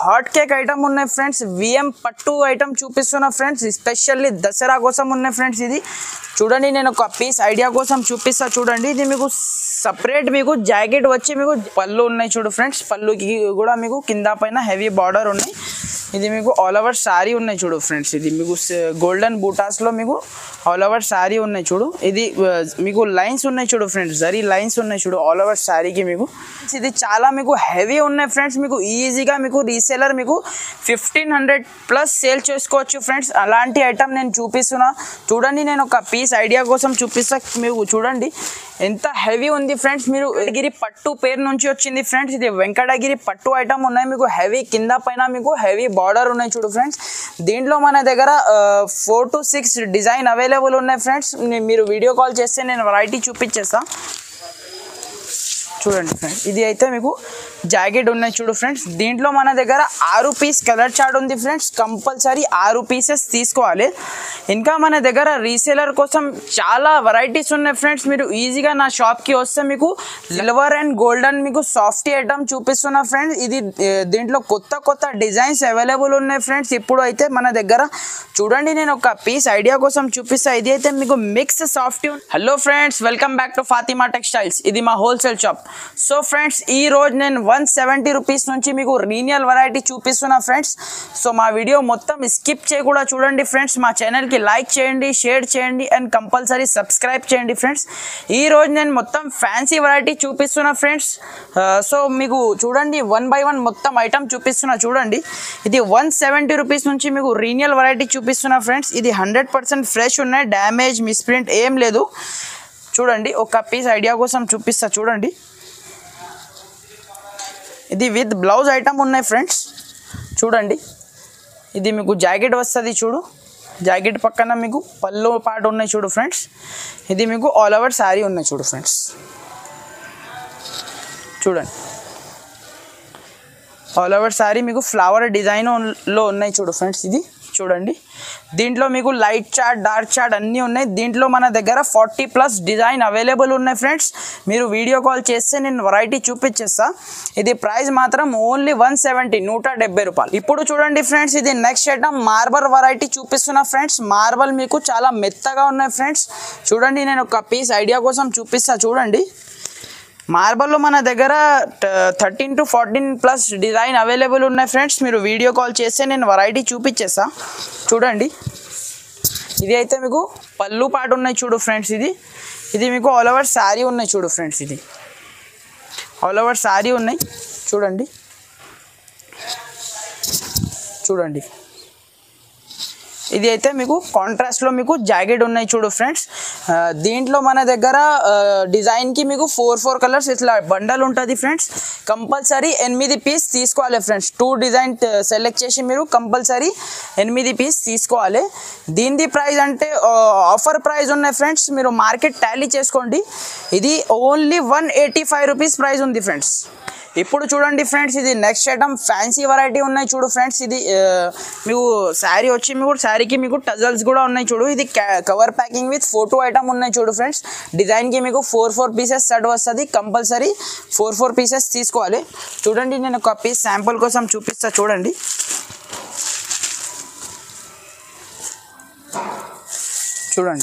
hot cake item ఉన్నాయి friends VM పట్టు item చూపిస్తున్నా ఫ్రెండ్స్ స్పెషల్లీ దసరా కోసం ఉన్నాయి ఫ్రెండ్స్ ఇది చూడండి నేను ఒక పీస్ ఐడియా కోసం చూపిస్తా చూడండి ఇది మీకు సపరేట్ మీకు జాకెట్ వచ్చి మీకు పళ్ళు ఉన్నాయి చూడు ఫ్రెండ్స్ పళ్ళుకి కూడా మీకు కింద పైన హెవీ బార్డర్ ఉన్నాయి ఇది మీకు ఆల్ ఓవర్ సారీ ఉన్నాయి చూడు ఫ్రెండ్స్ ఇది మీకు గోల్డెన్ బూటాస్లో మీకు ఆల్ ఓవర్ సారీ ఉన్నాయి చూడు ఇది ఆ, మీకు లైన్స్ ఉన్నాయి చూడు ఫ్రెండ్స్ జరీ లైన్స్ ఉన్నాయి చూడు ఆల్ ఓవర్ సారీకి మీకు ఇది చాలా మీకు హెవీ ఉన్నాయి ఫ్రెండ్స్ మీకు ఈజీగా మీకు రీసేలర్ మీకు ఫిఫ్టీన్ హండ్రెడ్ ప్లస్ సేల్ చేసుకోవచ్చు ఫ్రెండ్స్ అలాంటి ఐటమ్ నేను చూపిస్తున్నా చూడండి నేను ఒక పీస్ ఐడియా కోసం చూపిస్తా మీకు చూడండి ఎంత హెవీ ఉంది ఫ్రెండ్స్ మీరు వెంకటగిరి పట్టు పేరు నుంచి వచ్చింది ఫ్రెండ్స్ ఇది వెంకటగిరి పట్టు ఐటమ్ ఉన్నాయి మీకు హెవీ కింద పైన మీకు హెవీ బార్డర్ ఉన్నాయి చూడు ఫ్రెండ్స్ దీంట్లో మన దగ్గర four to six design available ఉన్నాయి ఫ్రెండ్స్ మీరు వీడియో కాల్ చేస్తే నేను వెరైటీ చూపించేస్తా చూడండి ఫ్రెండ్స్ ఇది అయితే మీకు జాకెట్ ఉన్నాయి చూడు ఫ్రెండ్స్ దీంట్లో మన దగ్గర ఆరు పీస్ కలర్ చార్ట్ ఉంది ఫ్రెండ్స్ కంపల్సరీ ఆరు పీసెస్ తీసుకోవాలి ఇంకా మన దగ్గర రీసేలర్ కోసం చాలా వెరైటీస్ ఉన్నాయి ఫ్రెండ్స్ మీరు ఈజీగా నా షాప్కి వస్తే మీకు సిల్వర్ అండ్ గోల్డెన్ మీకు సాఫ్ట్ ఐటమ్ చూపిస్తున్నా ఫ్రెండ్స్ ఇది ఏ, దీంట్లో కొత్త కొత్త డిజైన్స్ అవైలబుల్ ఉన్నాయి ఫ్రెండ్స్ ఇప్పుడు అయితే మన దగ్గర చూడండి నేను ఒక పీస్ ఐడియా కోసం చూపిస్తా ఇది అయితే మీకు mix soft hello friends welcome back to Fatima textiles ఇది మా హోల్సేల్ షాప్ సో ఫ్రెండ్స్ ఈ రోజు నేను వన్ సెవెంటీ రూపీస్ నుంచి మీకు రీనియల్ వెరైటీ చూపిస్తున్నా ఫ్రెండ్స్ సో మా వీడియో మొత్తం స్కిప్ చేయకుండా చూడండి ఫ్రెండ్స్ మా ఛానల్కి లైక్ చేయండి షేర్ చేయండి అండ్ కంపల్సరీ సబ్స్క్రైబ్ చేయండి ఫ్రెండ్స్ ఈ రోజు నేను మొత్తం ఫ్యాన్సీ వెరైటీ చూపిస్తున్నా ఫ్రెండ్స్ సో మీకు చూడండి వన్ బై వన్ మొత్తం ఐటమ్ చూపిస్తున్నా చూడండి ఇది వన్ సెవెంటీ రూపీస్ నుంచి మీకు రీనియల్ వెరైటీ చూపిస్తున్నా ఫ్రెండ్స్ ఇది హండ్రెడ్ పర్సెంట్ ఫ్రెష్ ఉన్నాయి డ్యామేజ్ మిస్ప్రింట్ ఏం లేదు చూడండి ఒక పీస్ ఐడియా కోసం చూపిస్తా చూడండి ఇది విత్ బ్లౌజ్ ఐటమ్ ఉన్నాయి ఫ్రెండ్స్ చూడండి ఇది మీకు జాకెట్ వస్తుంది చూడు జాకెట్ పక్కన మీకు పళ్ళు పాట ఉన్నాయి చూడు ఫ్రెండ్స్ ఇది మీకు ఆల్ ఓవర్ శారీ ఉన్నాయి చూడు ఫ్రెండ్స్ చూడండి ఆల్ ఓవర్ శారీ మీకు ఫ్లవర్ డిజైన్లో ఉన్నాయి చూడు ఫ్రెండ్స్ ఇది చూడండి దీంట్లో మీకు లైట్ చార్ట్ డార్క్ చార్ట్ అన్నీ ఉన్నాయి దీంట్లో మన దగ్గర ఫార్టీ ప్లస్ డిజైన్ అవైలబుల్ ఉన్నాయి ఫ్రెండ్స్ మీరు వీడియో కాల్ చేస్తే నేను వెరైటీ చూపించేస్తా ఇది ప్రైస్ మాత్రం ఓన్లీ వన్ సెవెంటీ నూట డెబ్బై రూపాయలు ఇప్పుడు చూడండి ఫ్రెండ్స్ ఇది నెక్స్ట్ ఐటమ్ మార్బల్ వెరైటీ చూపిస్తున్నా ఫ్రెండ్స్ మార్బల్ మీకు చాలా మెత్తగా ఉన్నాయి ఫ్రెండ్స్ చూడండి నేను ఒక పీస్ ఐడియా కోసం చూపిస్తా చూడండి మార్బల్లో మన దగ్గర thirteen to fourteen plus design available ఉన్నాయి ఫ్రెండ్స్ మీరు వీడియో కాల్ చేస్తే నేను వెరైటీ చూపించేస్తా చూడండి ఇది అయితే మీకు పళ్ళు పాటు ఉన్నాయి చూడు ఫ్రెండ్స్ ఇది ఇది మీకు ఆల్ ఓవర్ శారీ ఉన్నాయి చూడు ఫ్రెండ్స్ ఇది ఆల్ ఓవర్ శారీ ఉన్నాయి చూడండి చూడండి ఇది అయితే మీకు కాంట్రాస్ట్లో మీకు జాకెట్ ఉన్నాయి చూడు ఫ్రెండ్స్ ఆ, దీంట్లో మన దగ్గర ఆ, డిజైన్కి మీకు ఫోర్ ఫోర్ కలర్స్ ఇట్లా బండల్ ఉంటుంది ఫ్రెండ్స్ కంపల్సరీ ఎనిమిది పీస్ తీసుకోవాలి ఫ్రెండ్స్ టూ డిజైన్ సెలెక్ట్ చేసి మీరు కంపల్సరీ ఎనిమిది పీస్ తీసుకోవాలి దీనిది ప్రైస్ అంటే ఆఫర్ ప్రైస్ ఉన్నాయి ఫ్రెండ్స్ మీరు మార్కెట్ టాలీ చేసుకోండి ఇది only one eighty five rupees price ఉంది ఫ్రెండ్స్ ఇప్పుడు చూడండి ఫ్రెండ్స్ ఇది నెక్స్ట్ ఐటమ్ ఫ్యాన్సీ వెరైటీ ఉన్నాయి చూడు ఫ్రెండ్స్ ఇది ఆ, మీకు శారీ వచ్చి మీకు శారీకి మీకు టజల్స్ కూడా ఉన్నాయి చూడు ఇది cover packing with photo item ఉన్నాయి చూడు ఫ్రెండ్స్ డిజైన్కి మీకు ఫోర్ ఫోర్ పీసెస్ సెట్ వస్తుంది కంపల్సరీ ఫోర్ ఫోర్ పీసెస్ తీసుకోవాలి చూడండి నేను ఒక పీస్ శాంపుల్ కోసం చూపిస్తా చూడండి చూడండి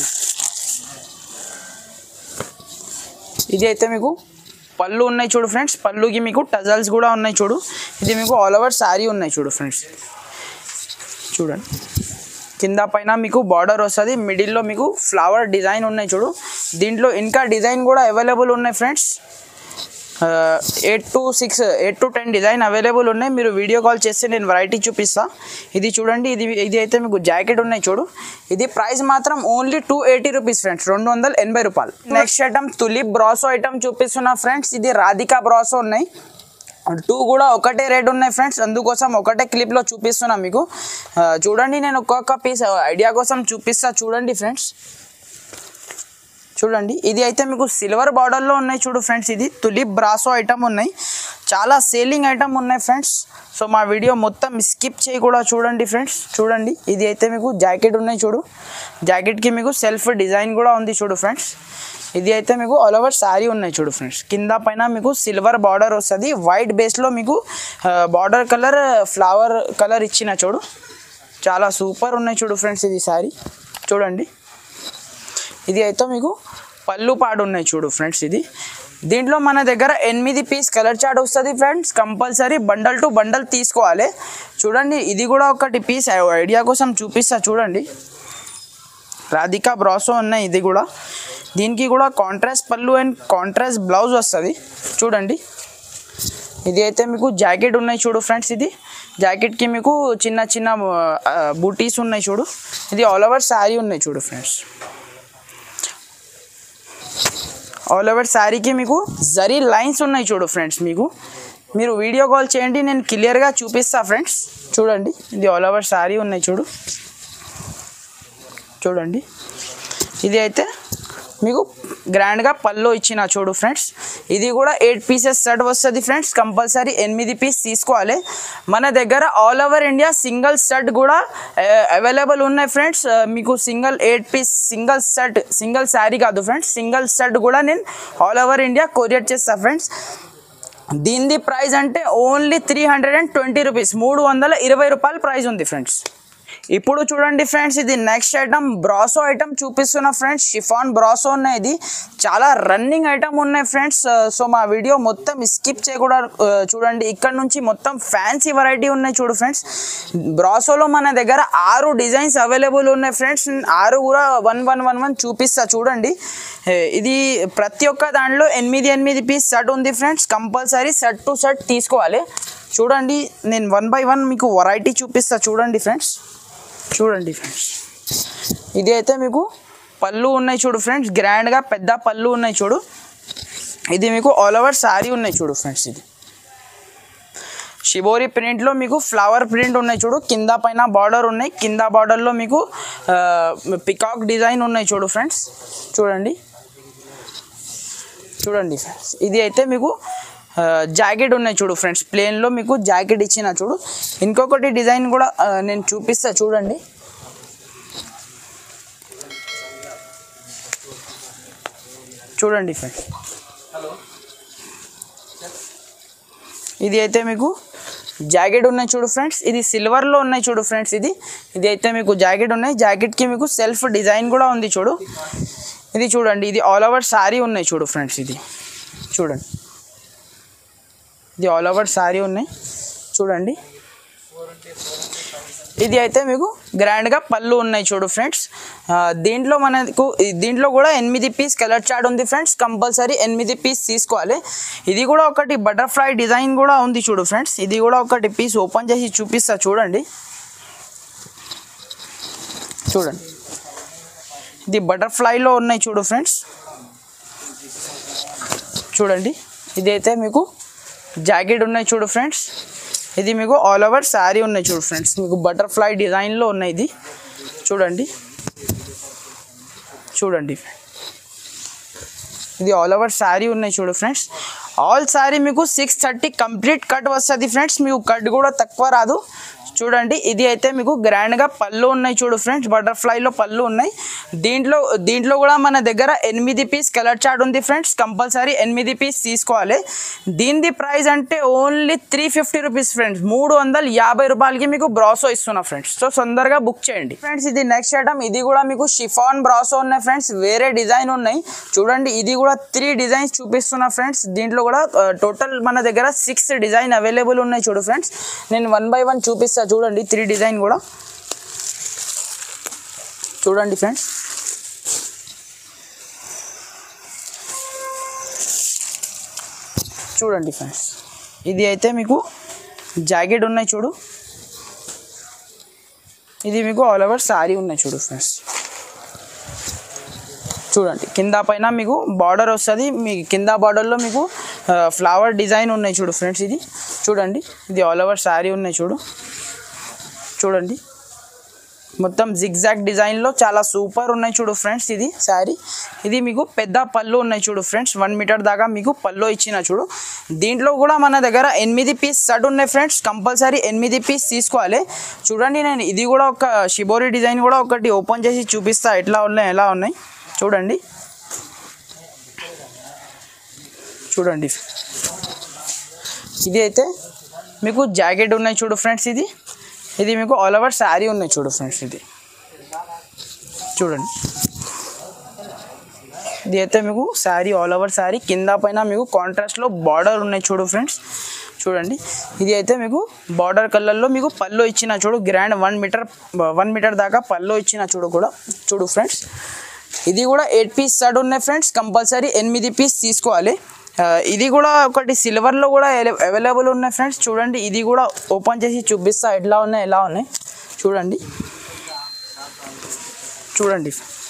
ఇది అయితే మీకు పళ్ళు ఉన్నాయి చూడు ఫ్రెండ్స్ పళ్ళుకి మీకు టజల్స్ కూడా ఉన్నాయి చూడు ఇది మీకు ఆల్ ఓవర్ శారీ ఉన్నాయి చూడు ఫ్రెండ్స్ చూడండి కింద పైన మీకు బార్డర్ వస్తుంది మిడిల్లో మీకు ఫ్లవర్ డిజైన్ ఉన్నాయి చూడు దీంట్లో ఇంకా డిజైన్ కూడా అవైలబుల్ ఉన్నాయి friends eight to six eight to ten design available ఉన్నాయి మీరు వీడియో కాల్ చేస్తే నేను వెరైటీ చూపిస్తా ఇది చూడండి ఇది ఇది అయితే మీకు జాకెట్ ఉన్నాయి చూడు ఇది ప్రైస్ మాత్రం only two eighty rupees friends రెండు వందల ఎనభై రూపాయలు next item tulip brasso item చూపిస్తున్నా ఫ్రెండ్స్ ఇది రాధికా బ్రాసో ఉన్నాయి టూ కూడా ఒకటే రేట్ ఉన్నాయి ఫ్రెండ్స్ అందుకోసం ఒకటే క్లిప్లో చూపిస్తున్నా మీకు ఆ, చూడండి నేను ఒక్కొక్క పీస్ ఐడియా కోసం చూపిస్తా చూడండి ఫ్రెండ్స్ చూడండి ఇది అయితే మీకు సిల్వర్ బార్డర్లో ఉన్నాయి చూడు ఫ్రెండ్స్ ఇది తులిప్ బ్రాసో ఐటమ్ ఉన్నాయి చాలా సేలింగ్ ఐటమ్ ఉన్నాయి ఫ్రెండ్స్ సో మా వీడియో మొత్తం స్కిప్ చేయి కూడా చూడండి ఫ్రెండ్స్ చూడండి ఇది అయితే మీకు జాకెట్ ఉన్నాయి చూడు జాకెట్కి మీకు సెల్ఫ్ డిజైన్ కూడా ఉంది చూడు ఫ్రెండ్స్ ఇది అయితే మీకు ఆల్ ఓవర్ శారీ ఉన్నాయి చూడు ఫ్రెండ్స్ కింద పైన మీకు సిల్వర్ బార్డర్ వస్తుంది వైట్ బేస్లో మీకు బార్డర్ కలర్ ఫ్లవర్ కలర్ ఇచ్చిన చూడు చాలా సూపర్ ఉన్నాయి చూడు ఫ్రెండ్స్ ఇది శారీ చూడండి ఇది అయితే మీకు పళ్ళు పాడు ఉన్నాయి చూడు ఫ్రెండ్స్ ఇది దీంట్లో మన దగ్గర ఎనిమిది పీస్ కలర్ చార్ట్ వస్తుంది friends compulsory bundle to bundle తీసుకోవాలి చూడండి ఇది కూడా ఒకటి పీస్ ఐడియా కోసం చూపిస్తా చూడండి రాధికా బ్రాసో ఉన్నాయి ఇది కూడా దీనికి కూడా కాంట్రాస్ట్ పళ్ళు అండ్ కాంట్రాస్ట్ బ్లౌజ్ వస్తుంది చూడండి ఇది అయితే మీకు జాకెట్ ఉన్నాయి చూడు ఫ్రెండ్స్ ఇది జాకెట్కి మీకు చిన్న చిన్న బూటీస్ ఉన్నాయి చూడు ఇది ఆల్ ఓవర్ శారీ ఉన్నాయి చూడు ఫ్రెండ్స్ ఆల్ ఓవర్ శారీకి మీకు జరీ లైన్స్ ఉన్నాయి చూడు ఫ్రెండ్స్ మీకు మీరు వీడియో కాల్ చేయండి నేను క్లియర్గా చూపిస్తా ఫ్రెండ్స్ చూడండి ఇది ఆల్ ఓవర్ శారీ ఉన్నాయి చూడు చూడండి ఇది అయితే మీకు గ్రాండ్గా పళ్ళు ఇచ్చిన చూడు ఫ్రెండ్స్ ఇది కూడా ఎయిట్ పీసెస్ సెట్ వస్తుంది ఫ్రెండ్స్ కంపల్సరీ ఎనిమిది పీస్ తీసుకోవాలి మన దగ్గర all over India single set కూడా అవైలబుల్ ఉన్నాయి ఫ్రెండ్స్ మీకు single eight piece single set single sari కాదు ఫ్రెండ్స్ సింగిల్ సెట్ కూడా నేను ఆల్ ఓవర్ ఇండియా కొరియర్ చేస్తా ఫ్రెండ్స్ దీనిది ప్రైస్ అంటే only three hundred and twenty rupees మూడు వందల ఇరవై రూపాయల ప్రైస్ ఉంది ఫ్రెండ్స్ ఇప్పుడు చూడండి ఫ్రెండ్స్ ఇది నెక్స్ట్ ఐటమ్ బ్రాసో ఐటమ్ చూపిస్తున్న ఫ్రెండ్స్ షిఫాన్ బ్రాసో ఉన్నాయి ఇది చాలా రన్నింగ్ ఐటమ్ ఉన్నాయి ఫ్రెండ్స్ సో మా వీడియో మొత్తం స్కిప్ చేయకుండా ఆ, చూడండి ఇక్కడ నుంచి మొత్తం ఫ్యాన్సీ వెరైటీ ఉన్నాయి చూడు ఫ్రెండ్స్ బ్రాసోలో మన దగ్గర ఆరు డిజైన్స్ అవైలబుల్ ఉన్నాయి ఫ్రెండ్స్ ఆరు కూడా వన్ వన్ వన్ వన్ చూపిస్తా చూడండి ఏ, ఇది ప్రతి ఒక్క దాంట్లో ఎనిమిది ఎనిమిది పీస్ సెట్ ఉంది friends compulsory set to set తీసుకోవాలి చూడండి నేను వన్ బై వన్ మీకు వెరైటీ చూపిస్తా చూడండి ఫ్రెండ్స్ చూడండి ఫ్రెండ్స్ ఇది అయితే మీకు పళ్ళు ఉన్నాయి చూడు ఫ్రెండ్స్ గ్రాండ్గా పెద్ద పళ్ళు ఉన్నాయి చూడు ఇది మీకు ఆల్ ఓవర్ శారీ ఉన్నాయి చూడు ఫ్రెండ్స్ ఇది షిబోరి ప్రింట్లో మీకు ఫ్లవర్ ప్రింట్ ఉన్నాయి చూడు కింద పైన బార్డర్ ఉన్నాయి కింద బార్డర్లో మీకు పికాక్ డిజైన్ ఉన్నాయి చూడు ఫ్రెండ్స్ చూడండి చూడండి ఫ్రెండ్స్ ఇది అయితే మీకు జాకెట్ ఉన్నాయి చూడు ఫ్రెండ్స్ ప్లేన్లో మీకు జాకెట్ ఇచ్చిన చూడు ఇంకొకటి డిజైన్ కూడా ఆ, నేను చూపిస్తా చూడండి చూడండి ఫ్రెండ్స్ ఇది అయితే మీకు జాకెట్ ఉన్నాయి చూడు ఫ్రెండ్స్ ఇది సిల్వర్లో ఉన్నాయి చూడు ఫ్రెండ్స్ ఇది ఇది అయితే మీకు జాకెట్ ఉన్నాయి జాకెట్కి మీకు సెల్ఫ్ డిజైన్ కూడా ఉంది చూడు ఇది చూడండి ఇది ఆల్ ఓవర్ శారీ ఉన్నాయి చూడు ఫ్రెండ్స్ ఇది చూడండి ఇది ఆల్ ఓవర్ శారీ ఉన్నాయి చూడండి ఇది అయితే మీకు గ్రాండ్గా పళ్ళు ఉన్నాయి చూడు ఫ్రెండ్స్ ఆ, దీంట్లో మనకు ఈ- దీంట్లో కూడా ఎనిమిది పీస్ కలర్ చార్ట్ ఉంది ఫ్రెండ్స్ కంపల్సరీ ఎనిమిది పీస్ తీసుకోవాలి ఇది కూడా ఒకటి బటర్ఫ్లై డిజైన్ కూడా ఉంది చూడు ఫ్రెండ్స్ ఇది కూడా ఒకటి పీస్ ఓపెన్ చేసి చూపిస్తా చూడండి చూడండి ఇది బటర్ఫ్లైలో ఉన్నాయి చూడు ఫ్రెండ్స్ చూడండి ఇదైతే మీకు జాకెట్ ఉన్నాయి చూడు ఫ్రెండ్స్ ఇది మీకు ఆల్ ఓవర్ శారీ ఉన్నాయి చూడు ఫ్రెండ్స్ మీకు బటర్ఫ్లై డిజైన్లో ఉన్నాయి ఇది చూడండి చూడండి ఇది ఆల్ ఓవర్ శారీ ఉన్నాయి చూడు ఫ్రెండ్స్ ఆల్ శారీ మీకు సిక్స్ థర్టీ కంప్లీట్ కట్ వస్తుంది ఫ్రెండ్స్ మీకు కట్ కూడా తక్కువ రాదు చూడండి ఇది అయితే మీకు గ్రాండ్గా పళ్ళు ఉన్నాయి చూడు ఫ్రెండ్స్ బటర్ఫ్లైలో పళ్ళు ఉన్నాయి దీంట్లో దీంట్లో కూడా మన దగ్గర ఎనిమిది పీస్ కలర్ చార్ట్ ఉంది ఫ్రెండ్స్ కంపల్సరీ ఎనిమిది పీస్ తీసుకోవాలి దీనిది ప్రైస్ అంటే only three fifty rupees friends మూడు వందల యాభై రూపాయలకి మీకు బ్రాసో ఇస్తున్నా ఫ్రెండ్స్ సో తొందరగా బుక్ చేయండి ఫ్రెండ్స్ ఇది నెక్స్ట్ ఐటమ్ ఇది కూడా మీకు షిఫాన్ బ్రాసో ఉన్నాయి ఫ్రెండ్స్ వేరే డిజైన్ ఉన్నాయి చూడండి ఇది కూడా త్రీ డిజైన్స్ చూపిస్తున్నా ఫ్రెండ్స్ దీంట్లో కూడా టోటల్ మన దగ్గర సిక్స్ డిజైన్ అవైలబుల్ ఉన్నాయి చూడు ఫ్రెండ్స్ నేను వన్ బై వన్ చూపిస్తా చూడండి త్రీ డిజైన్ కూడా చూడండి ఫ్రెండ్స్ చూడండి ఫ్రెండ్స్ ఇది అయితే మీకు జాకెట్ ఉన్నాయి చూడు ఇది మీకు ఆల్ ఓవర్ శారీ ఉన్నాయి చూడు ఫ్రెండ్స్ చూడండి కింద పైన మీకు బార్డర్ వస్తుంది మీ కింద బార్డర్లో మీకు ఫ్లవర్ డిజైన్ ఉన్నాయి చూడు ఫ్రెండ్స్ ఇది చూడండి ఇది ఆల్ ఓవర్ శారీ ఉన్నాయి చూడు చూడండి మొత్తం జిగ్జాగ్ డిజైన్లో చాలా సూపర్ ఉన్నాయి చూడు ఫ్రెండ్స్ ఇది శారీ ఇది మీకు పెద్ద పళ్ళు ఉన్నాయి చూడు ఫ్రెండ్స్ వన్ మీటర్ దాకా మీకు పళ్ళు ఇచ్చిన చూడు దీంట్లో కూడా మన దగ్గర ఎనిమిది పీస్ సెట్ ఉన్నాయి ఫ్రెండ్స్ కంపల్సరీ ఎనిమిది పీస్ తీసుకోవాలి చూడండి నేను ఇది కూడా ఒక షిబోరి డిజైన్ కూడా ఒకటి ఓపెన్ చేసి చూపిస్తా ఎట్లా ఉన్నాయి ఎలా ఉన్నాయి చూడండి చూడండి ఇది అయితే మీకు జాకెట్ ఉన్నాయి చూడు ఫ్రెండ్స్ ఇది ఇది మీకు ఆల్ ఓవర్ శారీ ఉన్నాయి చూడు ఫ్రెండ్స్ ఇది చూడండి ఇది అయితే మీకు శారీ ఆల్ ఓవర్ శారీ కింద పైన మీకు కాంట్రాస్ట్లో బార్డర్ ఉన్నాయి చూడు ఫ్రెండ్స్ చూడండి ఇది అయితే మీకు బార్డర్ కలర్లో మీకు పళ్ళు ఇచ్చిన చూడు grand one metre one metre దాకా పళ్ళు ఇచ్చిన చూడు కూడా చూడు ఫ్రెండ్స్ ఇది కూడా ఎయిట్ పీస్ సెట్ ఉన్నాయి ఫ్రెండ్స్ కంపల్సరీ ఎనిమిది పీస్ తీసుకోవాలి ఆ, ఇది కూడా ఒకటి సిల్వర్లో కూడా అవైలబుల్ ఉన్నాయి ఫ్రెండ్స్ చూడండి ఇది కూడా ఓపెన్ చేసి చూపిస్తా ఎట్లా ఉన్నాయి ఎలా ఉన్నాయి చూడండి చూడండి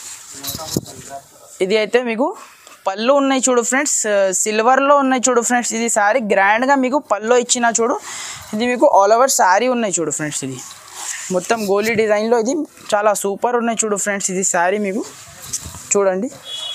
ఇది అయితే మీకు పళ్ళు ఉన్నాయి చూడు ఫ్రెండ్స్ సిల్వర్లో ఉన్నాయి చూడు ఫ్రెండ్స్ ఇది శారీ గ్రాండ్గా మీకు పళ్ళు ఇచ్చిన చూడు ఇది మీకు ఆల్ ఓవర్ శారీ ఉన్నాయి చూడు ఫ్రెండ్స్ ఇది మొత్తం గోలీ డిజైన్లో ఇది చాలా సూపర్ ఉన్నాయి చూడు ఫ్రెండ్స్ ఇది శారీ మీకు చూడండి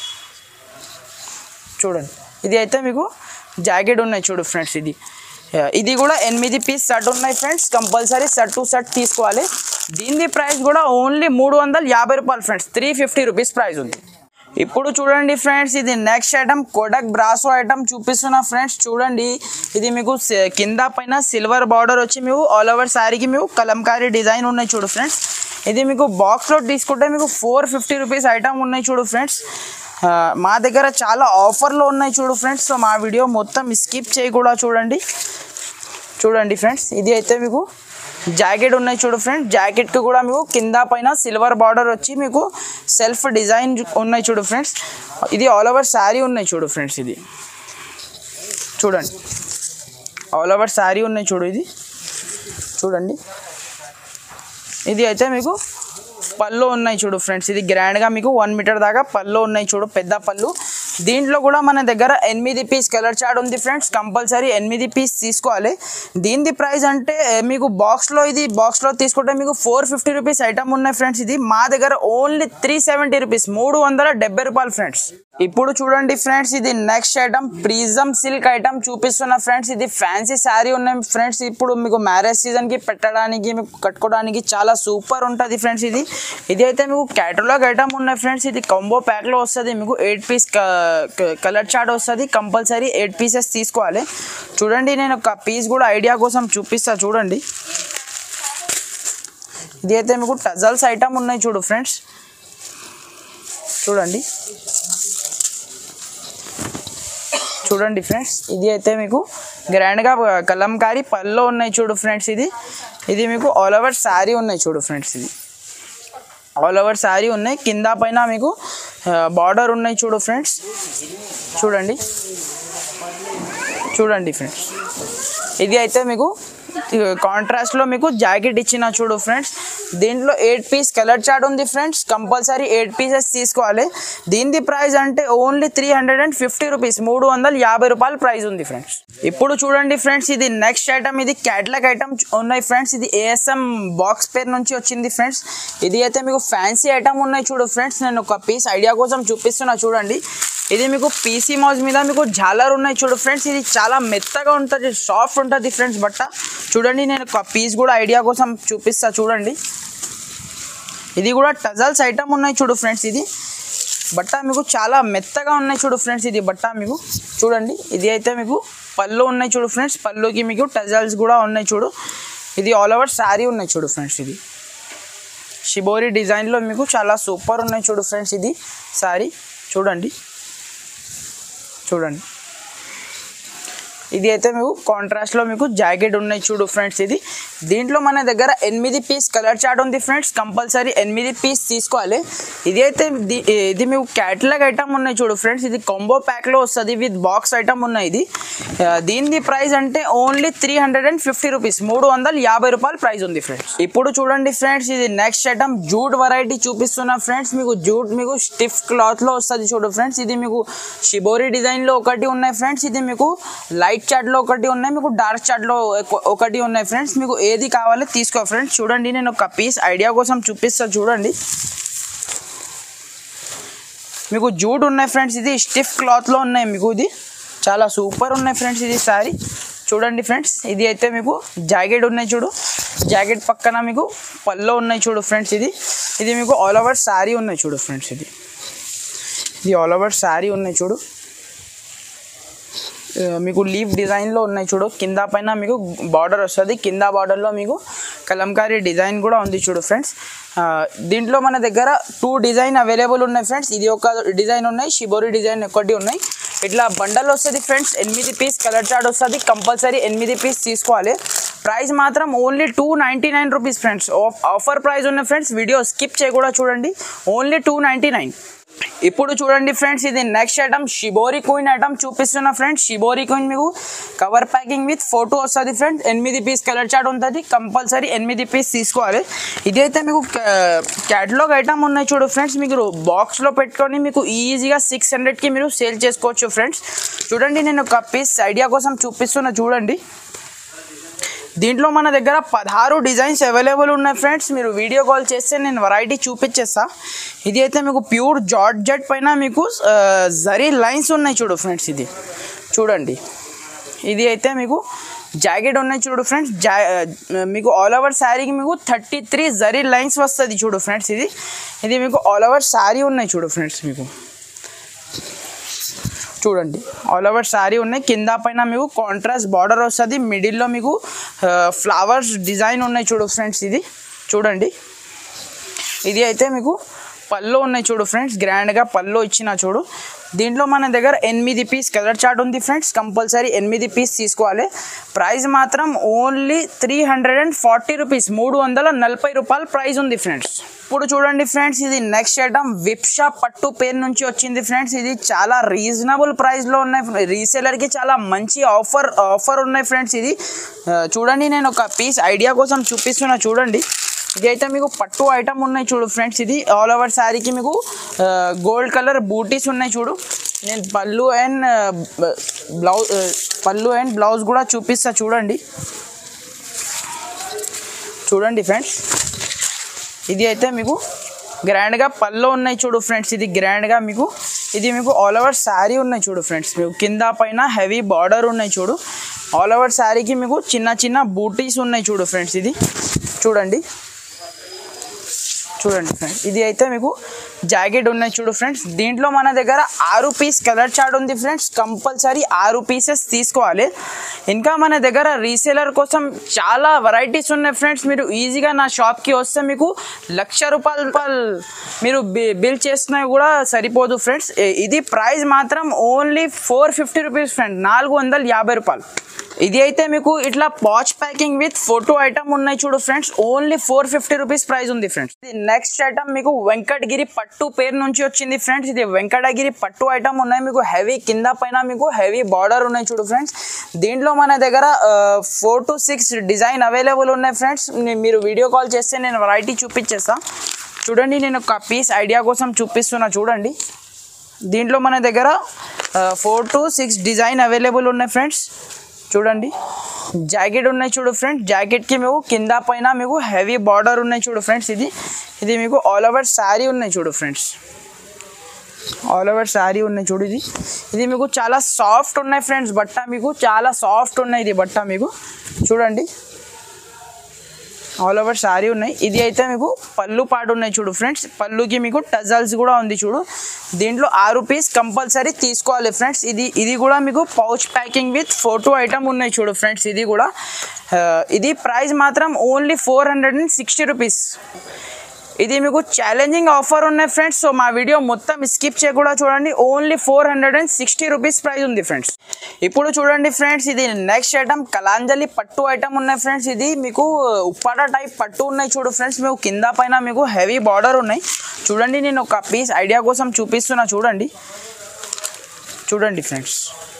చూడండి ఇది అయితే మీకు జాకెట్ ఉన్నాయి చూడు ఫ్రెండ్స్ ఇది యా, ఇది కూడా ఎనిమిది పీస్ సెట్ ఉన్నాయి friends compulsory set to set తీసుకోవాలి దీని ప్రైస్ కూడా ఓన్లీ మూడు వందల యాభై రూపాయలు friends three fifty rupees price ఉంది ఇప్పుడు చూడండి ఫ్రెండ్స్ ఇది next item Kodak brasso item చూపిస్తున్నా ఫ్రెండ్స్ చూడండి ఇది మీకు సి- కింద పైన సిల్వర్ బార్డర్ వచ్చి మీకు ఆల్ ఓవర్ శారీకి మీకు కలంకారీ డిజైన్ ఉన్నాయి చూడు ఫ్రెండ్స్ ఇది మీకు బాక్స్లో తీసుకుంటే మీకు ఫోర్ ఫిఫ్టీ రూపీస్ ఐటమ్ ఉన్నాయి చూడు ఫ్రెండ్స్ ఆ, మా దగ్గర చాలా ఆఫర్లో ఉన్నాయి చూడు ఫ్రెండ్స్ సో మా వీడియో మొత్తం స్కిప్ చేయకుండా చూడండి చూడండి ఫ్రెండ్స్ ఇది అయితే మీకు జాకెట్ ఉన్నాయి చూడు ఫ్రెండ్స్ జాకెట్కి కూడా మీకు కింద పైన సిల్వర్ బార్డర్ వచ్చి మీకు సెల్ఫ్ డిజైన్ ఉన్నాయి చూడు ఫ్రెండ్స్ ఇది ఆల్ ఓవర్ శారీ ఉన్నాయి చూడు ఫ్రెండ్స్ ఇది చూడండి ఆల్ ఓవర్ శారీ ఉన్నాయి చూడు ఇది చూడండి ఇది అయితే మీకు పళ్ళు ఉన్నాయి చూడు ఫ్రెండ్స్ ఇది గ్రాండ్గా మీకు వన్ మీటర్ దాకా పళ్ళు ఉన్నాయి చూడు పెద్ద పళ్ళు దీంట్లో కూడా మన దగ్గర ఎనిమిది పీస్ కలర్ చార్ట్ ఉంది ఫ్రెండ్స్ కంపల్సరీ ఎనిమిది పీస్ తీసుకోవాలి దీని ప్రైస్ అంటే ఏ, మీకు బాక్స్లో ఇది బాక్స్లో తీసుకుంటే మీకు ఫోర్ ఫిఫ్టీ రూపీస్ ఐటమ్ ఉన్నాయి ఫ్రెండ్స్ ఇది మా దగ్గర ఓన్లీ త్రీ సెవెంటీ రూపీస్ మూడు వందల డెబ్బై రూపాయలు ఫ్రెండ్స్ ఇప్పుడు చూడండి ఫ్రెండ్స్ ఇది next item prism silk item చూపిస్తున్న ఫ్రెండ్స్ ఇది ఫ్యాన్సీ శారీ ఉన్నాయి ఫ్రెండ్స్ ఇప్పుడు మీకు మ్యారేజ్ సీజన్కి పెట్టడానికి మీకు కట్టుకోవడానికి చాలా సూపర్ ఉంటుంది ఫ్రెండ్స్ ఇది ఇది అయితే మీకు క్యాటలాగ్ ఐటమ్ ఉన్నాయి ఫ్రెండ్స్ ఇది కాంబో ప్యాక్లో వస్తుంది మీకు ఎయిట్ పీస్ కలర్ చార్ట్ వస్తుంది కంపల్సరీ ఎయిట్ పీసెస్ తీసుకోవాలి చూడండి నేను ఒక పీస్ కూడా ఐడియా కోసం చూపిస్తా చూడండి ఇది అయితే మీకు టజల్స్ ఐటమ్ ఉన్నాయి చూడు ఫ్రెండ్స్ చూడండి చూడండి ఫ్రెండ్స్ ఇది అయితే మీకు గ్రాండ్గా కలంకారీ పల్లో ఉన్నాయి చూడు ఫ్రెండ్స్ ఇది ఇది మీకు ఆల్ ఓవర్ శారీ ఉన్నాయి చూడు ఫ్రెండ్స్ ఇది ఆల్ ఓవర్ శారీ ఉన్నాయి కింద పైన మీకు బార్డర్ ఉన్నాయి చూడు ఫ్రెండ్స్ చూడండి చూడండి ఫ్రెండ్స్ ఇది అయితే మీకు కాంట్రాస్ట్లో మీకు జాకెట్ ఇచ్చిన చూడు ఫ్రెండ్స్ దీంట్లో ఎయిట్ పీస్ కలర్ చార్ట్ ఉంది ఫ్రెండ్స్ కంపల్సరీ ఎయిట్ పీసెస్ తీసుకోవాలి దీని ప్రైస్ అంటే only three hundred and fifty rupees మూడు వందల యాభై రూపాయల ప్రైస్ ఉంది ఫ్రెండ్స్ ఇప్పుడు చూడండి ఫ్రెండ్స్ ఇది నెక్స్ట్ ఐటమ్ ఇది క్యాట్లాగ్ ఐటమ్ ఉన్నాయి ఫ్రెండ్స్ ఇది ఏఎస్ఎం బాక్స్ పేర్ నుంచి వచ్చింది ఫ్రెండ్స్ ఇది అయితే మీకు ఫ్యాన్సీ ఐటమ్ ఉన్నాయి చూడు ఫ్రెండ్స్ నేను ఒక పీస్ ఐడియా కోసం చూపిస్తున్నా చూడండి ఇది మీకు పీసీ మౌజ్ మీద మీకు జాలర్ ఉన్నాయి చూడు ఫ్రెండ్స్ ఇది చాలా మెత్తగా ఉంటుంది సాఫ్ట్ ఉంటుంది ఫ్రెండ్స్ బట్ట చూడండి నేను ఒక పీస్ కూడా ఐడియా కోసం చూపిస్తా చూడండి ఇది కూడా టజల్స్ ఐటమ్ ఉన్నాయి చూడు ఫ్రెండ్స్ ఇది బట్ట మీకు చాలా మెత్తగా ఉన్నాయి చూడు ఫ్రెండ్స్ ఇది బట్ట మీకు చూడండి ఇది అయితే మీకు పళ్ళు ఉన్నాయి చూడు ఫ్రెండ్స్ పళ్ళుకి మీకు టజల్స్ కూడా ఉన్నాయి చూడు ఇది ఆల్ ఓవర్ శారీ ఉన్నాయి చూడు ఫ్రెండ్స్ ఇది షిబోరి డిజైన్లో మీకు చాలా సూపర్ ఉన్నాయి చూడు ఫ్రెండ్స్ ఇది శారీ చూడండి చూడండి ఇది అయితే మీకు కాంట్రాస్ట్లో మీకు జాకెట్ ఉన్నాయి చూడు ఫ్రెండ్స్ ఇది దీంట్లో మన దగ్గర ఎనిమిది పీస్ కలర్ చార్ట్ ఉంది ఫ్రెండ్స్ కంపల్సరీ ఎనిమిది పీస్ తీసుకోవాలి ఇది అయితే ది- ఇది మీకు క్యాటలాగ్ ఐటమ్ ఉన్నాయి చూడు ఫ్రెండ్స్ ఇది కాంబో ప్యాక్లో వస్తుంది విత్ బాక్స్ ఐటమ్ ఉన్నాయి ఇది ఆ, దీని ప్రైస్ అంటే only three hundred and fifty rupees మూడు వందల యాభై రూపాయల ప్రైస్ ఉంది ఫ్రెండ్స్ ఇప్పుడు చూడండి ఫ్రెండ్స్ ఇది నెక్స్ట్ ఐటమ్ జూట్ వెరైటీ చూపిస్తున్నా ఫ్రెండ్స్ మీకు జూట్ మీకు స్టిఫ్ క్లాత్లో వస్తుంది చూడు ఫ్రెండ్స్ ఇది మీకు షిబోరి డిజైన్లో ఒకటి ఉన్నాయి ఫ్రెండ్స్ ఇది మీకు లైట్ చార్ట్లో ఒకటి ఉన్నాయి మీకు డార్క్ చార్ట్లో ఒకటి ఉన్నాయి ఫ్రెండ్స్ మీకు ఏది కావాలో తీసుకో ఫ్రెండ్స్ చూడండి నేను ఒక పీస్ ఐడియా కోసం చూపిస్తా చూడండి మీకు జూట్ ఉన్నాయి ఫ్రెండ్స్ ఇది స్టిఫ్ క్లాత్లో ఉన్నాయి మీకు ఇది చాలా సూపర్ ఉన్నాయి ఫ్రెండ్స్ ఇది సారీ చూడండి ఫ్రెండ్స్ ఇది అయితే మీకు జాకెట్ ఉన్నాయి చూడు జాకెట్ పక్కన మీకు పల్లో ఉన్నాయి చూడు ఫ్రెండ్స్ ఇది ఇది మీకు ఆల్ ఓవర్ శారీ ఉన్నాయి చూడు ఫ్రెండ్స్ ఇది ఇది ఆల్ ఓవర్ శారీ ఉన్నాయి చూడు ఆ, మీకు లీఫ్ డిజైన్లో ఉన్నాయి చూడు కింద పైన మీకు బార్డర్ వస్తుంది కింద బార్డర్లో మీకు కలంకారీ డిజైన్ కూడా ఉంది చూడు ఫ్రెండ్స్ ఆ, దీంట్లో మన దగ్గర టూ డిజైన్ అవైలబుల్ ఉన్నాయి ఫ్రెండ్స్ ఇది ఒక డిజైన్ ఉన్నాయి షిబోరి డిజైన్ ఒకటి ఉన్నాయి ఇట్లా బండల్ వస్తుంది ఫ్రెండ్స్ ఎనిమిది పీస్ కలర్ చార్ట్ వస్తుంది కంపల్సరీ ఎనిమిది పీస్ తీసుకోవాలి ప్రైస్ మాత్రం only two ninety nine rupees friends offer price ఉన్న ఫ్రెండ్స్ వీడియో స్కిప్ చేయకుండా చూడండి ఓన్లీ టూ నైంటీ నైన్ ఇప్పుడు చూడండి ఫ్రెండ్స్ ఇది next item shibori queen item చూపిస్తున్నా ఫ్రెండ్స్ షిబోరి క్వీన్ మీకు కవర్ ప్యాకింగ్ విత్ ఫోటో వస్తుంది ఫ్రెండ్స్ ఎనిమిది పీస్ కలర్ చార్ట్ ఉంటుంది కంపల్సరీ ఎనిమిది పీస్ తీసుకోవాలి ఇదైతే మీకు క్యాటలాగ్ ఐటమ్ ఉన్నాయి చూడు ఫ్రెండ్స్ మీకు బాక్స్లో పెట్టుకొని మీకు ఈజీగా సిక్స్ హండ్రెడ్కి మీరు సేల్ చేసుకోవచ్చు ఫ్రెండ్స్ చూడండి నేను ఒక పీస్ ఐడియా కోసం చూపిస్తున్నా చూడండి దీంట్లో మన దగ్గర పదహారు డిజైన్స్ అవైలబుల్ ఉన్నాయి ఫ్రెండ్స్ మీరు వీడియో కాల్ చేస్తే నేను వెరైటీ చూపించేస్తా ఇది అయితే మీకు ప్యూర్ జార్జెట్ పైన మీకు ఆ, జరీ లైన్స్ ఉన్నాయి చూడు ఫ్రెండ్స్ ఇది చూడండి ఇది అయితే మీకు జాకెట్ ఉన్నాయి చూడు ఫ్రెండ్స్ జా ఆ, మీకు ఆల్ ఓవర్ శారీకి మీకు థర్టీ త్రీ జరీ లైన్స్ వస్తుంది చూడు ఫ్రెండ్స్ ఇది ఇది మీకు ఆల్ ఓవర్ శారీ ఉన్నాయి చూడు ఫ్రెండ్స్ మీకు చూడండి ఆల్ ఓవర్ శారీ ఉన్నాయి కింద పైన మీకు కాంట్రాస్ట్ బార్డర్ వస్తుంది మిడిల్లో మీకు ఫ్లవర్స్ డిజైన్ ఉన్నాయి చూడు ఫ్రెండ్స్ ఇది చూడండి ఇది అయితే మీకు పళ్ళు ఉన్నాయి చూడు ఫ్రెండ్స్ గ్రాండ్గా పళ్ళు ఇచ్చిన చూడు దీంట్లో మన దగ్గర ఎనిమిది పీస్ కలర్ చార్ట్ ఉంది ఫ్రెండ్స్ కంపల్సరీ ఎనిమిది పీస్ తీసుకోవాలి ప్రైస్ మాత్రం only three hundred and forty rupees మూడు వందల నలభై రూపాయల ప్రైస్ ఉంది ఫ్రెండ్స్ ఇప్పుడు చూడండి ఫ్రెండ్స్ ఇది నెక్స్ట్ ఐటమ్ విప్షా పట్టు పేరు నుంచి వచ్చింది ఫ్రెండ్స్ ఇది చాలా రీజనబుల్ ప్రైస్లో ఉన్నాయి రీసేలర్కి చాలా మంచి ఆఫర్ ఆఫర్ ఉన్నాయి ఫ్రెండ్స్ ఇది ఆ, చూడండి నేను ఒక పీస్ ఐడియా కోసం చూపిస్తున్నా చూడండి ఇది అయితే మీకు పట్టు ఐటమ్ ఉన్నాయి చూడు ఫ్రెండ్స్ ఇది ఆల్ ఓవర్ శారీకి మీకు గోల్డ్ కలర్ బూటీస్ ఉన్నాయి చూడు నేను పళ్ళు అండ్ బ్లౌజ్ పళ్ళు అండ్ బ్లౌజ్ కూడా చూపిస్తా చూడండి చూడండి ఫ్రెండ్స్ ఇది అయితే మీకు గ్రాండ్గా పళ్ళు ఉన్నాయి చూడు ఫ్రెండ్స్ ఇది గ్రాండ్గా మీకు ఇది మీకు ఆల్ ఓవర్ శారీ ఉన్నాయి చూడు ఫ్రెండ్స్ మీకు కింద పైన హెవీ బార్డర్ ఉన్నాయి చూడు ఆల్ ఓవర్ శారీకి మీకు చిన్న చిన్న బూటీస్ ఉన్నాయి చూడు ఫ్రెండ్స్ ఇది చూడండి చూడండి ఫ్రెండ్స్ ఇది అయితే మీకు జాకెట్ ఉన్నాయి చూడు ఫ్రెండ్స్ దీంట్లో మన దగ్గర ఆరు పీస్ కలర్ చార్ట్ ఉంది ఫ్రెండ్స్ కంపల్సరీ ఆరు పీసెస్ తీసుకోవాలి ఇంకా మన దగ్గర రీసేలర్ కోసం చాలా వెరైటీస్ ఉన్నాయి ఫ్రెండ్స్ మీరు ఈజీగా నా షాప్కి వస్తే మీకు లక్ష రూపాయలు రూపాయలు మీరు బి- బిల్ చేసినా కూడా సరిపోదు ఫ్రెండ్స్ ఇది ప్రైస్ మాత్రం only four fifty rupees friend నాలుగు వందల యాభై రూపాయలు ఇది అయితే మీకు ఇట్లా patch packing with photo item ఉన్నాయి చూడు friends only four fifty rupees price ఉంది ఫ్రెండ్స్ ఇది నెక్స్ట్ ఐటమ్ మీకు వెంకటగిరి పట్టు పేరు నుంచి వచ్చింది ఫ్రెండ్స్ ఇది వెంకటగిరి పట్టు ఐటమ్ ఉన్నాయి మీకు హెవీ కింద పైన మీకు హెవీ బార్డర్ ఉన్నాయి చూడు ఫ్రెండ్స్ దీంట్లో మన దగ్గర four to six design available ఉన్నాయి ఫ్రెండ్స్ మీరు వీడియో కాల్ చేస్తే నేను వెరైటీ చూపించేస్తా చూడండి నేను ఒక పీస్ ఐడియా కోసం చూపిస్తున్నా చూడండి దీంట్లో మన దగ్గర four to six design available ఉన్నాయి ఫ్రెండ్స్ చూడండి జాకెట్ ఉన్నాయి చూడు ఫ్రెండ్స్ జాకెట్కి మీకు కింద పైన మీకు హెవీ బార్డర్ ఉన్నాయి చూడు ఫ్రెండ్స్ ఇది ఇది మీకు ఆల్ ఓవర్ శారీ ఉన్నాయి చూడు ఫ్రెండ్స్ ఆల్ ఓవర్ శారీ ఉన్నాయి చూడు ఇది ఇది మీకు చాలా సాఫ్ట్ ఉన్నాయి ఫ్రెండ్స్ బట్ట మీకు చాలా సాఫ్ట్ ఉన్నాయి ఇది బట్ట మీకు చూడండి ఆల్ ఓవర్ శారీ ఉన్నాయి ఇది అయితే మీకు పళ్ళు పాటు ఉన్నాయి చూడు ఫ్రెండ్స్ పళ్ళుకి మీకు టజల్స్ కూడా ఉంది చూడు దీంట్లో ఆరు పీస్ కంపల్సరీ తీసుకోవాలి ఫ్రెండ్స్ ఇది ఇది కూడా మీకు pouch packing with photo item ఉన్నాయి చూడు ఫ్రెండ్స్ ఇది కూడా ఆ, ఇది ప్రైస్ మాత్రం only four hundred and sixty rupees ఇది మీకు ఛాలెంజింగ్ ఆఫర్ ఉన్నాయి ఫ్రెండ్స్ సో మా వీడియో మొత్తం స్కిప్ చేయకుండా చూడండి only four hundred and sixty rupees price ఉంది ఫ్రెండ్స్ ఇప్పుడు చూడండి ఫ్రెండ్స్ ఇది నెక్స్ట్ ఐటమ్ కలాంజలి పట్టు ఐటమ్ ఉన్నాయి ఫ్రెండ్స్ ఇది మీకు ఉప్పాడ టైప్ పట్టు ఉన్నాయి చూడు ఫ్రెండ్స్ మీకు కింద పైన మీకు హెవీ బార్డర్ ఉన్నాయి చూడండి నేను ఒక పీస్ ఐడియా కోసం చూపిస్తున్నా చూడండి చూడండి ఫ్రెండ్స్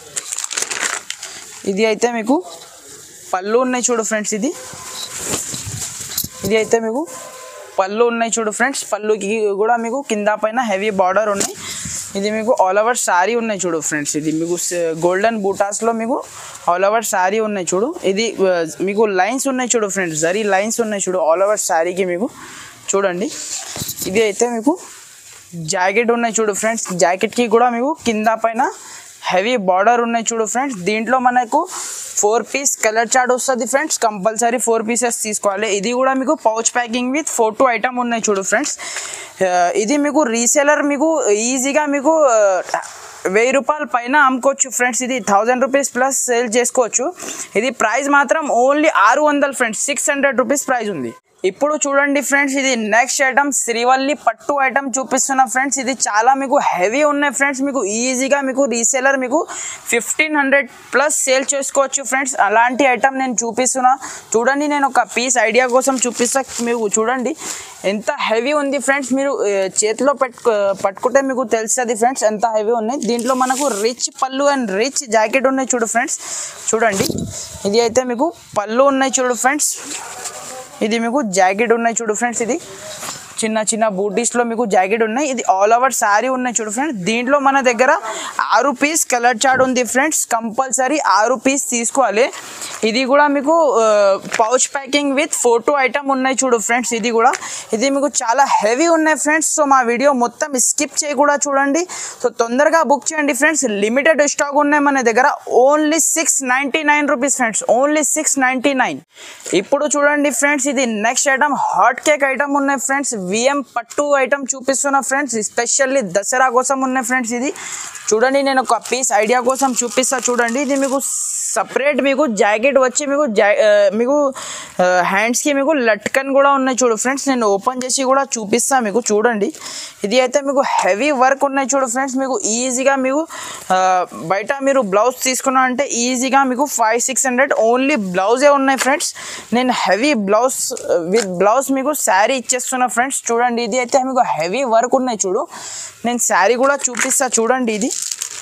ఇది అయితే మీకు పళ్ళు ఉన్నాయి చూడు ఫ్రెండ్స్ ఇది ఇది అయితే మీకు పళ్ళు ఉన్నాయి చూడు ఫ్రెండ్స్ పళ్ళుకి కూడా మీకు కింద పైన హెవీ బార్డర్ ఉన్నాయి ఇది మీకు ఆల్ ఓవర్ శారీ ఉన్నాయి చూడు ఫ్రెండ్స్ ఇది మీకు గోల్డెన్ బూటాస్లో మీకు ఆల్ ఓవర్ శారీ ఉన్నాయి చూడు ఇది ఆ, మీకు లైన్స్ ఉన్నాయి చూడు ఫ్రెండ్స్ జరీ లైన్స్ ఉన్నాయి చూడు ఆల్ ఓవర్ శారీకి మీకు చూడండి ఇది అయితే మీకు జాకెట్ ఉన్నాయి చూడు ఫ్రెండ్స్ జాకెట్కి కూడా మీకు కింద పైన హెవీ బార్డర్ ఉన్నాయి చూడు ఫ్రెండ్స్ దీంట్లో మనకు ఫోర్ పీస్ కలర్ చార్ట్ వస్తుంది ఫ్రెండ్స్ కంపల్సరీ ఫోర్ పీసెస్ తీసుకోవాలి ఇది కూడా మీకు pouch packing with photo item ఉన్నాయి చూడు ఫ్రెండ్స్ ఇది మీకు రీసేలర్ మీకు ఈజీగా మీకు వెయ్యి రూపాయల పైన అమ్ముకోవచ్చు ఫ్రెండ్స్ ఇది థౌజండ్ రూపీస్ ప్లస్ సేల్ చేసుకోవచ్చు ఇది ప్రైస్ మాత్రం ఓన్లీ ఆరు వందలు friends six hundred rupees price ఉంది ఇప్పుడు చూడండి ఫ్రెండ్స్ ఇది నెక్స్ట్ ఐటమ్ శ్రీవల్లి పట్టు ఐటమ్ చూపిస్తున్నా ఫ్రెండ్స్ ఇది చాలా మీకు హెవీ ఉన్నాయి ఫ్రెండ్స్ మీకు ఈజీగా మీకు రీసేలర్ మీకు ఫిఫ్టీన్ హండ్రెడ్ ప్లస్ సేల్ చేసుకోవచ్చు ఫ్రెండ్స్ అలాంటి ఐటమ్ నేను చూపిస్తున్నా చూడండి నేను ఒక పీస్ ఐడియా కోసం చూపిస్తా మీకు చూడండి ఎంత హెవీ ఉంది ఫ్రెండ్స్ మీరు ఏ, చేతిలో పెట్టుకో పట్టుకుంటే మీకు తెలుస్తుంది ఫ్రెండ్స్ ఎంత హెవీ ఉన్నాయి దీంట్లో మనకు రిచ్ పళ్ళు అండ్ రిచ్ జాకెట్ ఉన్నాయి చూడు ఫ్రెండ్స్ చూడండి ఇది అయితే మీకు పళ్ళు ఉన్నాయి చూడు ఫ్రెండ్స్ ఇది మీకు జాకెట్ ఉన్నాయి చూడు ఫ్రెండ్స్ ఇది చిన్న చిన్న బూటీస్లో మీకు జాకెట్ ఉన్నాయి ఇది ఆల్ ఓవర్ శారీ ఉన్నాయి చూడు ఫ్రెండ్స్ దీంట్లో మన దగ్గర ఆరు పీస్ కలర్ చార్ట్ ఉంది ఫ్రెండ్స్ కంపల్సరీ ఆరు పీస్ తీసుకోవాలి ఇది కూడా మీకు pouch packing with photo item ఉన్నాయి చూడు ఫ్రెండ్స్ ఇది కూడా ఇది మీకు చాలా హెవీ ఉన్నాయి ఫ్రెండ్స్ సో మా వీడియో మొత్తం స్కిప్ చేయకుండా చూడండి సో తొందరగా బుక్ చేయండి ఫ్రెండ్స్ లిమిటెడ్ స్టాక్ ఉన్నాయి మన దగ్గర only six ninety nine rupees friends only six ninety nine ఇప్పుడు చూడండి ఫ్రెండ్స్ ఇది next item hot cake item ఉన్నాయి ఫ్రెండ్స్ విఎం పట్టు ఐటమ్ చూపిస్తున్నా ఫ్రెండ్స్ స్పెషల్లీ దసరా కోసం ఉన్నాయి ఫ్రెండ్స్ ఇది చూడండి నేను ఒక పీస్ ఐడియా కోసం చూపిస్తా చూడండి ఇది మీకు సపరేట్ మీకు జాకెట్ వచ్చి మీకు జా ఆ, మీకు హ్యాండ్స్కి మీకు లట్కన్ కూడా ఉన్నాయి చూడు ఫ్రెండ్స్ నేను ఓపెన్ చేసి కూడా చూపిస్తా మీకు చూడండి ఇది అయితే మీకు హెవీ వర్క్ ఉన్నాయి చూడు ఫ్రెండ్స్ మీకు ఈజీగా మీకు ఆ, బయట మీరు బ్లౌజ్ తీసుకున్నా అంటే ఈజీగా మీకు ఫైవ్ సిక్స్ హండ్రెడ్ ఓన్లీ బ్లౌజే ఉన్నాయి ఫ్రెండ్స్ నేను హెవీ బ్లౌజ్ విత్ బ్లౌజ్ మీకు శారీ ఇచ్చేస్తున్నా ఫ్రెండ్స్ చూడండి ఇది అయితే మీకు హెవీ వర్క్ ఉన్నాయి చూడు నేను శారీ కూడా చూపిస్తా చూడండి ఇది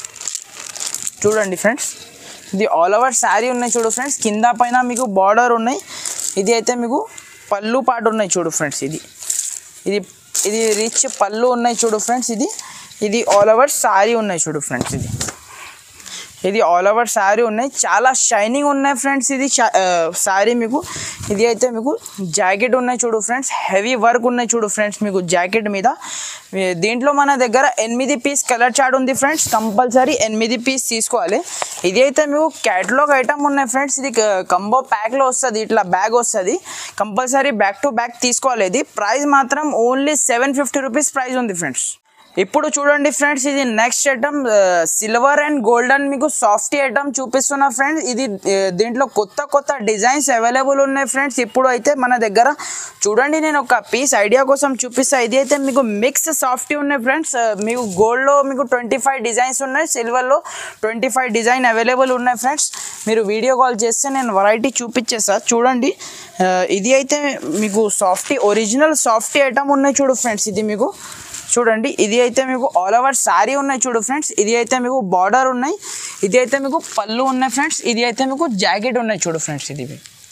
చూడండి ఫ్రెండ్స్ ఇది ఆల్ ఓవర్ శారీ ఉన్నాయి చూడు ఫ్రెండ్స్ కింద పైన మీకు బార్డర్ ఉన్నాయి ఇది అయితే మీకు పళ్ళు పాటు ఉన్నాయి చూడు ఫ్రెండ్స్ ఇది ఇది ఇది రిచ్ పళ్ళు ఉన్నాయి చూడు ఫ్రెండ్స్ ఇది ఇది ఆల్ ఓవర్ శారీ ఉన్నాయి చూడు ఫ్రెండ్స్ ఇది ఇది ఆల్ ఓవర్ శారీ ఉన్నాయి చాలా షైనింగ్ ఉన్నాయి ఫ్రెండ్స్ ఇది శారీ మీకు ఇది అయితే మీకు జాకెట్ ఉన్నాయి చూడు ఫ్రెండ్స్ హెవీ వర్క్ ఉన్నాయి చూడు ఫ్రెండ్స్ మీకు జాకెట్ మీద మీ- దీంట్లో మన దగ్గర ఎనిమిది పీస్ కలర్ చార్ట్ ఉంది ఫ్రెండ్స్ కంపల్సరీ ఎనిమిది పీస్ తీసుకోవాలి ఇది అయితే మీకు క్యాటలాగ్ ఐటమ్ ఉన్నాయి ఫ్రెండ్స్ ఇది కంబో ప్యాక్లో వస్తుంది ఇట్లా బ్యాగ్ వస్తుంది కంపల్సరీ బ్యాక్ టు బ్యాక్ తీసుకోవాలి ఇది ప్రైస్ మాత్రం only seven fifty rupees price ఉంది ఫ్రెండ్స్ ఇప్పుడు చూడండి ఫ్రెండ్స్ ఇది next item silver and golden మీకు సాఫ్ట్ ఐటమ్ చూపిస్తున్నా ఫ్రెండ్స్ ఇది ఆ, దీంట్లో కొత్త కొత్త డిజైన్స్ అవైలబుల్ ఉన్నాయి ఫ్రెండ్స్ ఇప్పుడు అయితే మన దగ్గర చూడండి నేను ఒక పీస్ ఐడియా కోసం చూపిస్తా ఇది అయితే మీకు మిక్స్ సాఫ్ట్ ఉన్నాయి ఫ్రెండ్స్ ఆ, మీకు గోల్డ్లో మీకు ట్వంటీ ఫైవ్ డిజైన్స్ ఉన్నాయి సిల్వర్లో ట్వంటీ ఫైవ్ డిజైన్ అవైలబుల్ ఉన్నాయి ఫ్రెండ్స్ మీరు వీడియో కాల్ చేస్తే నేను వెరైటీ చూపించేస్తా చూడండి ఆ, ఇది అయితే మీకు సాఫ్టీ ఒరిజినల్ సాఫ్టీ ఐటమ్ ఉన్నాయి చూడు ఫ్రెండ్స్ ఇది మీకు చూడండి ఇది అయితే మీకు ఆల్ ఓవర్ శారీ ఉన్నాయి చూడు ఫ్రెండ్స్ ఇది అయితే మీకు బార్డర్ ఉన్నాయి ఇది అయితే మీకు పళ్ళు ఉన్నాయి ఫ్రెండ్స్ ఇది అయితే మీకు జాకెట్ ఉన్నాయి చూడు ఫ్రెండ్స్ ఇది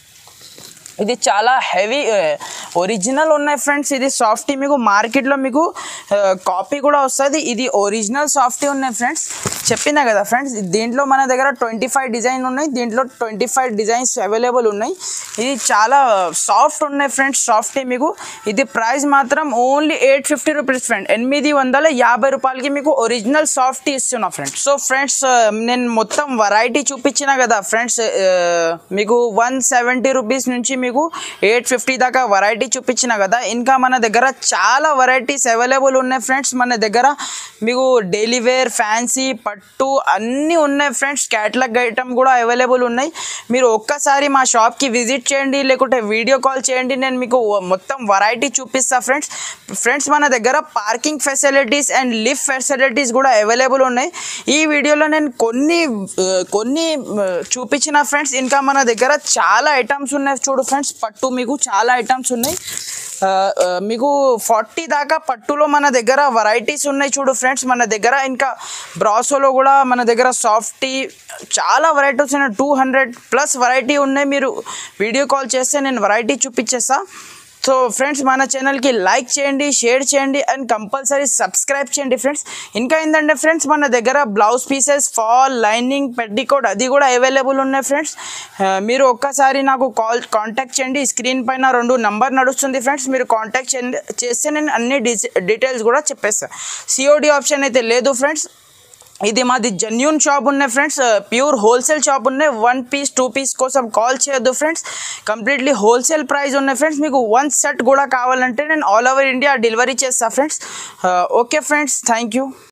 ఇది చాలా హెవీ ఒరిజినల్ ఉన్నాయి ఫ్రెండ్స్ ఇది సాఫ్టీ మీకు మార్కెట్లో మీకు కాపీ కూడా వస్తుంది ఇది ఒరిజినల్ సాఫ్టీ ఉన్నాయి ఫ్రెండ్స్ చెప్పినా కదా ఫ్రెండ్స్ దీంట్లో మన దగ్గర ట్వంటీ ఫైవ్ డిజైన్ ఉన్నాయి దీంట్లో ట్వంటీ ఫైవ్ డిజైన్స్ అవైలబుల్ ఉన్నాయి ఇది చాలా సాఫ్ట్ ఉన్నాయి ఫ్రెండ్స్ సాఫ్టీ మీకు ఇది ప్రైస్ మాత్రం only eight fifty rupees friend ఎనిమిది వందల యాభై రూపాయలకి మీకు ఒరిజినల్ సాఫ్టీ ఇస్తున్నా ఫ్రెండ్స్ సో ఫ్రెండ్స్ నేను మొత్తం వెరైటీ చూపించిన కదా ఫ్రెండ్స్ మీకు వన్ సెవెంటీ రూపీస్ నుంచి మీకు ఎయిట్ ఫిఫ్టీ దాకా వెరైటీ చూపించిన కదా ఇంకా మన దగ్గర చాలా వెరైటీస్ అవైలబుల్ ఉన్నాయి ఫ్రెండ్స్ మన దగ్గర మీకు డైలీ వేర్ ఫ్యాన్సీ పట్టు అన్నీ ఉన్నాయి ఫ్రెండ్స్ క్యాటలాగ్ ఐటమ్ కూడా అవైలబుల్ ఉన్నాయి మీరు ఒక్కసారి మా షాప్కి విజిట్ చేయండి లేకుంటే వీడియో కాల్ చేయండి నేను మీకు మొత్తం వెరైటీ చూపిస్తా ఫ్రెండ్స్ ఫ్రెండ్స్ మన దగ్గర parking facilities and lift facilities కూడా అవైలబుల్ ఉన్నాయి ఈ వీడియోలో నేను కొన్ని ఆ, కొన్ని ఆ, చూపించిన ఫ్రెండ్స్ ఇంకా మన దగ్గర చాలా ఐటమ్స్ ఉన్నాయి చూడు ఫ్రెండ్స్ పట్టు మీకు చాలా ఐటమ్స్ ఉన్నాయి ఆ, ఆ, మీకు ఫార్టీ దాకా పట్టులో మన దగ్గర వెరైటీస్ ఉన్నాయి చూడు ఫ్రెండ్స్ మన దగ్గర ఇంకా బ్రాసోలో కూడా మన దగ్గర సాఫ్టీ చాలా వెరైటీస్ ఉన్నాయి టూ హండ్రెడ్ ప్లస్ వెరైటీ ఉన్నాయి మీరు వీడియో కాల్ చేస్తే నేను వెరైటీ చూపించేస్తా సో ఫ్రెండ్స్ మన ఛానల్కి లైక్ చేయండి షేర్ చేయండి అండ్ కంపల్సరీ సబ్స్క్రైబ్ చేయండి ఫ్రెండ్స్ ఇంకా ఏంటంటే ఫ్రెండ్స్ మన దగ్గర blouse pieces fall lining petticoat అది కూడా అవైలబుల్ ఉన్నాయి ఫ్రెండ్స్ మీరు ఒక్కసారి నాకు కాల్ కాంటాక్ట్ చేయండి స్క్రీన్ పైన రెండు నంబర్ నడుస్తుంది ఫ్రెండ్స్ మీరు కాంటాక్ట్ చేయండి చేస్తే నేను అన్ని డీటెయిల్స్ కూడా చెప్పేస్తాను సిఓడి ఆప్షన్ అయితే లేదు ఫ్రెండ్స్ ఇది మాది జెన్యున్ షాప్ ఉన్నాయి ఫ్రెండ్స్ ప్యూర్ హోల్సేల్ షాప్ ఉన్నాయి వన్ పీస్ టూ పీస్ కోసం కాల్ చేయొద్దు ఫ్రెండ్స్ కంప్లీట్లీ హోల్సేల్ ప్రైస్ ఉన్నాయి ఫ్రెండ్స్ మీకు వన్ సెట్ కూడా కావాలంటే నేను ఆల్ ఓవర్ ఇండియా డెలివరీ చేస్తాను friends okay friends thank you